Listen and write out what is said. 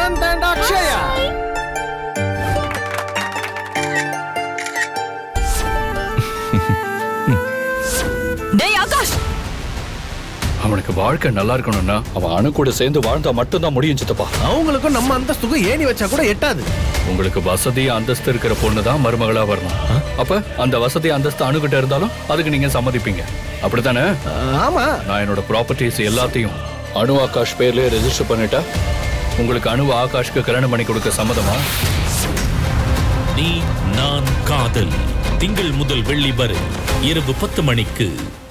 Prashanth and Akshaya டேய் ஆகாஷ் அவனுக்கு வாழ்க்கை நல்லா இருக்கணும்னா அவன் அணு கூட சேர்ந்து வாழ்ந்தா மட்டும்தான் முடியும் சித்தப்பா அவங்களுக்கும் நம்ம அந்தஸ்துக்கும் ஏணி வச்சா கூட எட்டாது உங்களுக்கு வசதி அந்தஸ்து இருக்கிற பொண்ணு தான் மருமகளா வரணும் அப்ப அந்த வசதி அந்தஸ்து அணுகிட்ட இருந்தாலும் அதுக்கு நீங்க சம்மதிப்பீங்க அப்படித்தானே ஆமா நான் என்னோட ப்ராப்பர்ட்டிஸ் எல்லாத்தையும் அணு ஆகாஷ் பேர்லயே ரெஜிஸ்டர் பண்ணிட்டா உங்களுக்கு அணு ஆகாஷ்க்கு கல்யாணம் பண்ணி கொடுக்க சம்மதமா நீ நான் காதல் திங்கள் முதல் வெள்ளி வரை இரவு பத்து மணிக்கு